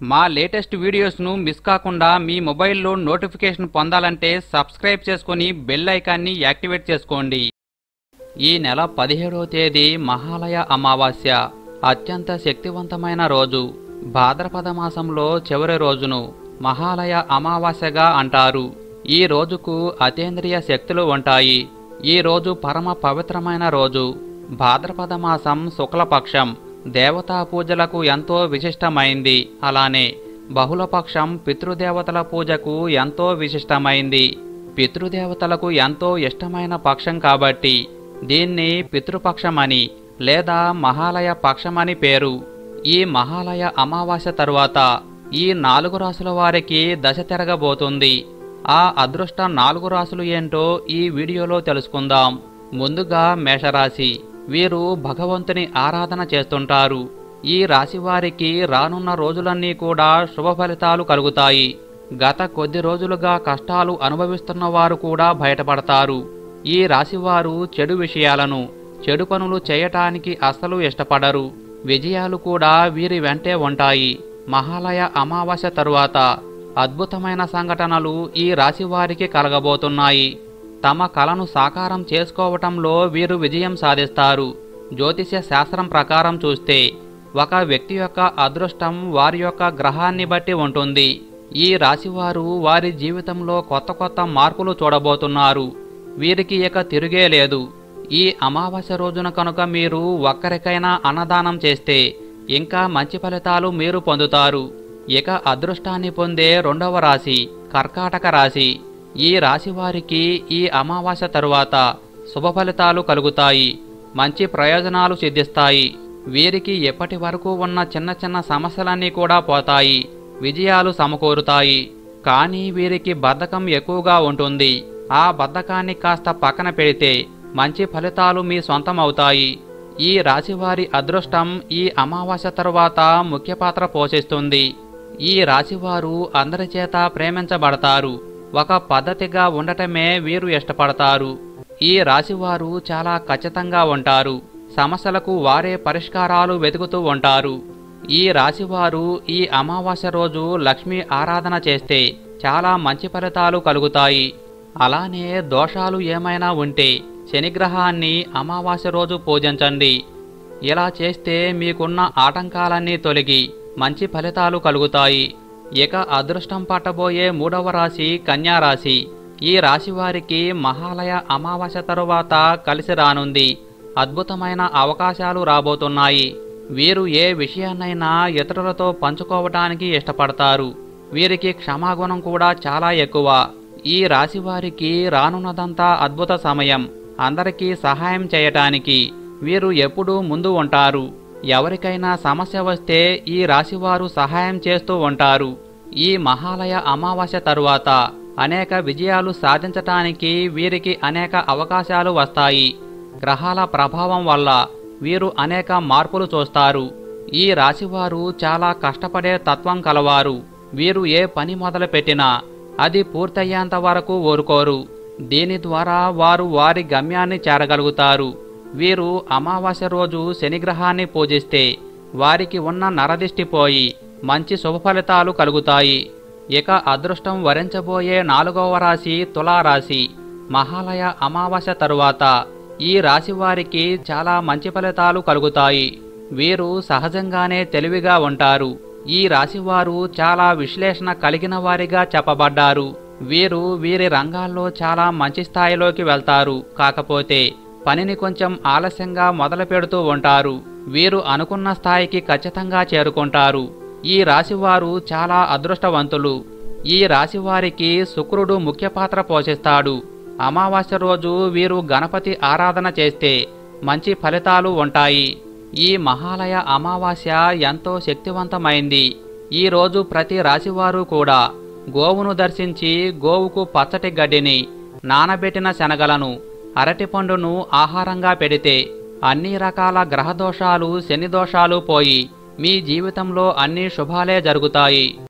మా latest వీడియోస్ను miss కాకుండా మీ మొబైల్లో నోటిఫికేషన్ పొందాలంటే సబ్స్క్రైబ్ చేసుకొని బెల్ ఐకాన్ని యాక్టివేట్ చేసుకోండి ఈ నెల పదిహేడవ తేదీ మహాలయ అమావాస్య అత్యంత శక్తివంతమైన రోజు భాద్రపద మాసంలో చివరి రోజును మహాలయ అమావాస్యగా అంటారు ఈ రోజుకు అతేంద్రియ శక్తులు ఉంటాయి ఈ రోజు పరమ పవిత్రమైన రోజు భాద్రపద మాసం శుక్లపక్షం దేవతా పూజలకు ఎంతో విశిష్టమైంది అలానే బహుళపక్షం పితృదేవతల పూజకు ఎంతో విశిష్టమైంది పితృదేవతలకు ఎంతో ఇష్టమైన పక్షం కాబట్టి దీన్ని పితృపక్షమని లేదా మహాలయ పక్షమని పేరు ఈ మహాలయ అమావాస్య తరువాత ఈ నాలుగు రాసుల వారికి దశ తిరగబోతుంది ఆ అదృష్ట నాలుగు రాసులు ఏంటో ఈ వీడియోలో తెలుసుకుందాం ముందుగా మేషరాశి వీరు భగవంతుని ఆరాధన చేస్తుంటారు ఈ రాశి వారికి రానున్న రోజులన్నీ కూడా శుభ ఫలితాలు కలుగుతాయి గత కొద్ది రోజులుగా కష్టాలు అనుభవిస్తున్న వారు కూడా బయటపడతారు ఈ రాశివారు చెడు విషయాలను చెడు పనులు చేయటానికి అస్సలు ఇష్టపడరు విజయాలు కూడా వీరి వెంటే ఉంటాయి మహాలయ అమావాస్య తరువాత అద్భుతమైన సంఘటనలు ఈ రాశివారికి కలగబోతున్నాయి తమ కలను సాకారం చేసుకోవటంలో వీరు విజయం సాధిస్తారు జ్యోతిష్య శాస్త్రం ప్రకారం చూస్తే ఒక వ్యక్తి యొక్క అదృష్టం వారి యొక్క గ్రహాన్ని బట్టి ఉంటుంది ఈ రాశివారు వారి జీవితంలో కొత్త కొత్త మార్పులు చూడబోతున్నారు వీరికి ఇక తిరిగే లేదు ఈ అమావాస్య రోజున కనుక మీరు ఒక్కరికైనా అన్నదానం చేస్తే ఇంకా మంచి ఫలితాలు మీరు పొందుతారు ఇక అదృష్టాన్ని పొందే రెండవ రాశి కర్కాటక రాశి ఈ రాశి వారికి ఈ అమావాస్య తరువాత శుభ ఫలితాలు కలుగుతాయి మంచి ప్రయోజనాలు సిద్ధిస్తాయి వీరికి ఎప్పటి వరకు ఉన్న చిన్న చిన్న సమస్యలన్నీ కూడా పోతాయి విజయాలు సమకూరుతాయి కానీ వీరికి బద్ధకం ఎక్కువగా ఉంటుంది ఆ బద్ధకాన్ని కాస్త పక్కన పెడితే మంచి ఫలితాలు మీ సొంతం అవుతాయి ఈ రాశివారి అదృష్టం ఈ అమావాస్య తరువాత ముఖ్య పాత్ర పోషిస్తుంది ఈ రాశివారు అందరి చేత ప్రేమించబడతారు ఒక పద్ధతిగా ఉండటమే వీరు ఇష్టపడతారు ఈ రాశివారు చాలా ఖచ్చితంగా ఉంటారు సమస్యలకు వారే పరిష్కారాలు వెతుకుతూ ఉంటారు ఈ రాశివారు ఈ అమావాస్య రోజు లక్ష్మీ ఆరాధన చేస్తే చాలా మంచి ఫలితాలు కలుగుతాయి అలానే దోషాలు ఏమైనా ఉంటే శనిగ్రహాన్ని అమావాస్య రోజు పూజించండి ఇలా చేస్తే మీకున్న ఆటంకాలన్నీ తొలగి మంచి ఫలితాలు కలుగుతాయి ఇక అదృష్టం పట్టబోయే మూడవ రాశి కన్యా రాశి ఈ రాశి వారికి మహాలయ అమావాస్య తరువాత కలిసి రానుంది అద్భుతమైన అవకాశాలు రాబోతున్నాయి వీరు ఏ విషయాన్నైనా ఇతరులతో పంచుకోవటానికి ఇష్టపడతారు వీరికి క్షమాగుణం కూడా చాలా ఎక్కువ ఈ రాశి వారికి రానున్నదంతా అద్భుత సమయం అందరికీ సహాయం చేయటానికి వీరు ఎప్పుడూ ముందు ఉంటారు ఎవరికైనా సమస్య వస్తే ఈ రాశివారు సహాయం చేస్తూ ఉంటారు ఈ మహాలయ అమావాస్య తరువాత అనేక విజయాలు సాధించటానికి వీరికి అనేక అవకాశాలు వస్తాయి గ్రహాల ప్రభావం వల్ల వీరు అనేక మార్పులు చూస్తారు ఈ రాశివారు చాలా కష్టపడే తత్వం కలవారు వీరు ఏ పని మొదలు పెట్టినా అది పూర్తయ్యేంత వరకు ఊరుకోరు దీని ద్వారా వారు వారి గమ్యాన్ని చేరగలుగుతారు వీరు అమావాస్య రోజు శనిగ్రహాన్ని పూజిస్తే వారికి ఉన్న నరదిష్టి పోయి మంచి శుభ ఫలితాలు కలుగుతాయి ఇక అదృష్టం వరించబోయే నాలుగవ రాశి తులారాశి మహాలయ అమావాస్య తరువాత ఈ రాశి వారికి చాలా మంచి ఫలితాలు కలుగుతాయి వీరు సహజంగానే తెలివిగా ఉంటారు ఈ రాశివారు చాలా విశ్లేషణ కలిగిన వారిగా చెప్పబడ్డారు వీరు వీరి రంగాల్లో చాలా మంచి స్థాయిలోకి వెళ్తారు కాకపోతే పనిని కొంచెం ఆలస్యంగా మొదలు పెడుతూ ఉంటారు వీరు అనుకున్న స్థాయికి ఖచ్చితంగా చేరుకుంటారు ఈ రాశివారు చాలా అదృష్టవంతులు ఈ రాశివారికి శుక్రుడు ముఖ్య పాత్ర పోషిస్తాడు అమావాస్య రోజు వీరు గణపతి ఆరాధన చేస్తే మంచి ఫలితాలు ఉంటాయి ఈ మహాలయ అమావాస్య ఎంతో శక్తివంతమైంది ఈ రోజు ప్రతి రాశివారు కూడా గోవును దర్శించి గోవుకు పచ్చటి గడ్డిని నానబెట్టిన శనగలను అరటిపండును ఆహారంగా పెడితే అన్ని రకాల గ్రహదోషాలు శని దోషాలు పోయి మీ జీవితంలో అన్ని శుభాలే జరుగుతాయి